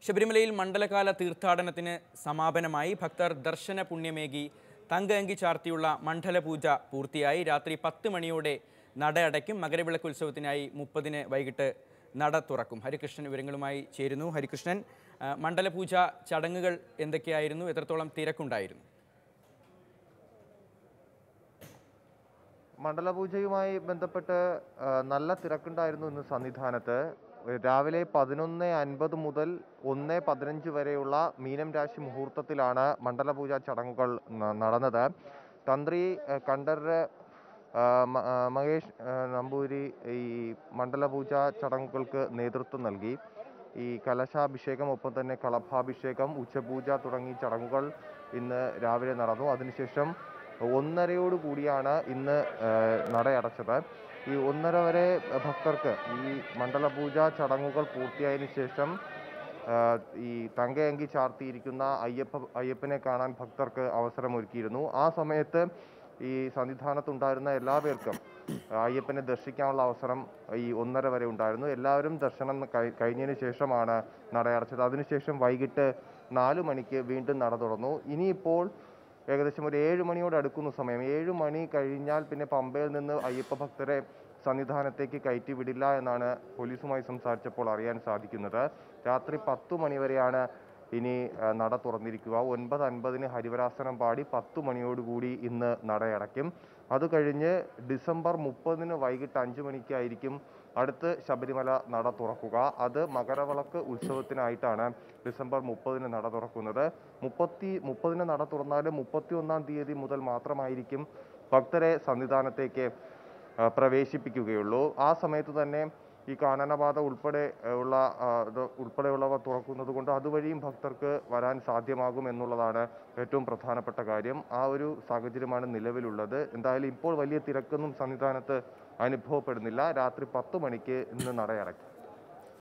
ശബരിമലയിൽ മണ്ഡലകാല തീർത്ഥാടനത്തിന് സമാപനമായി ഭക്തർ ദർശന പുണ്യമേകി തങ്കഅങ്കി ചാർത്തിയുള്ള മണ്ഡലപൂജ പൂർത്തിയായി രാത്രി പത്ത് മണിയോടെ നട അടയ്ക്കും മകരവിളക്ക് ഉത്സവത്തിനായി മുപ്പതിന് വൈകിട്ട് നട തുറക്കും ഹരികൃഷ്ണൻ വിവരങ്ങളുമായി ചേരുന്നു ഹരികൃഷ്ണൻ ആ, മണ്ഡലപൂജ ചടങ്ങുകൾ എന്തൊക്കെയായിരുന്നു എത്രത്തോളം തിരക്കുണ്ടായിരുന്നു മണ്ഡലപൂജയുമായി ബന്ധപ്പെട്ട് ആ, നല്ല തിരക്കുണ്ടായിരുന്നു ഇന്ന് സന്നിധാനത്ത് രാവിലെ പതിനൊന്ന് അൻപത് മുതൽ ഒന്ന് പതിനഞ്ച് വരെയുള്ള മീനം രാശി മുഹൂർത്തത്തിലാണ് മണ്ഡലപൂജ ചടങ്ങുകൾ ന- നടന്നത് തന്ത്രി ആ, കണ്ഠരര് ആ, മ- ആ, മഹേഷ് ആ, നമ്പൂരി ഈ മണ്ഡലപൂജ ചടങ്ങുകൾക്ക് നേതൃത്വം നൽകി ഈ കലശാഭിഷേകം ഒപ്പം തന്നെ കളഭാഭിഷേകം ഉച്ചപൂജ തുടങ്ങി ചടങ്ങുകൾ ഇന്ന് രാവിലെ നടന്നു അതിനുശേഷം ഒന്നരയോട് കൂടിയാണ് ഇന്ന് ഏഹ്, നടയടച്ചത് ഈ ഒന്നര വരെ ഭക്തർക്ക് ഈ മണ്ഡലപൂജ ചടങ്ങുകൾ പൂർത്തിയായതിനു ശേഷം ആഹ്, ഈ തങ്കയങ്കി ചാർത്തിയിരിക്കുന്ന അയ്യപ്പ അയ്യപ്പനെ കാണാൻ ഭക്തർക്ക് അവസരമൊരുക്കിയിരുന്നു ആ സമയത്ത് ഈ സന്നിധാനത്തുണ്ടായിരുന്ന എല്ലാ പേർക്കും അയ്യപ്പനെ ദർശിക്കാനുള്ള അവസരം ഈ ഒന്നര വരെ ഉണ്ടായിരുന്നു എല്ലാവരും ദർശനം കഴി- കഴിഞ്ഞതിന് ശേഷമാണ് നടയടച്ചത് അതിനുശേഷം വൈകിട്ട് നാലു മണിക്ക് വീണ്ടും നട തുറന്നു ഇനിയിപ്പോൾ ഏകദേശം ഒരു ഏഴ് മണിയോട് അടുക്കുന്ന സമയം ഏഴ് മണി കഴിഞ്ഞാൽ പിന്നെ പമ്പയിൽ നിന്ന് അയ്യപ്പ ഭക്തരെ സന്നിധാനത്തേക്ക് കയറ്റി വിടില്ല എന്നാണ് പോലീസുമായി സംസാരിച്ചപ്പോൾ അറിയാൻ സാധിക്കുന്നത് രാത്രി പത്തു മണി വരെയാണ് ഇനി ആ, നട തുറന്നിരിക്കുക ഒൻപത് അൻപതിന് ഹരിവരാസനം പാടി പത്തു മണിയോടുകൂടി ഇന്ന് നടയടയ്ക്കും അത് കഴിഞ്ഞ് ഡിസംബർ മുപ്പതിന് വൈകിട്ട് അഞ്ച് മണിക്കായിരിക്കും അടുത്ത് ശബരിമല നട തുറക്കുക അത് മകരവിളക്ക് ഉത്സവത്തിനായിട്ടാണ് ഡിസംബർ മുപ്പതിന് നട തുറക്കുന്നത് മുപ്പത്തി മുപ്പതിന് നട തുറന്നാൽ മുപ്പത്തി ഒന്നാം തീയതി മുതൽ മാത്രമായിരിക്കും ഭക്തരെ സന്നിധാനത്തേക്ക് ആ, പ്രവേശിപ്പിക്കുകയുള്ളൂ ആ സമയത്ത് തന്നെ ഈ കാനനപാത ഉൾപ്പെടെ ആ, ഉള്ള ആ, ഇത് ഉൾപ്പെടെയുള്ളവ തുറക്കുന്നത് കൊണ്ട് അതുവഴിയും ഭക്തർക്ക് വരാൻ സാധ്യമാകും എന്നുള്ളതാണ് ഏറ്റവും പ്രധാനപ്പെട്ട കാര്യം ആ ഒരു സാഹചര്യമാണ് നിലവിലുള്ളത് എന്തായാലും ഇപ്പോൾ വലിയ തിരക്കൊന്നും സന്നിധാനത്ത് അനുഭവപ്പെടുന്നില്ല രാത്രി പത്ത് മണിക്ക് ഇന്ന് നടയടയ്ക്കും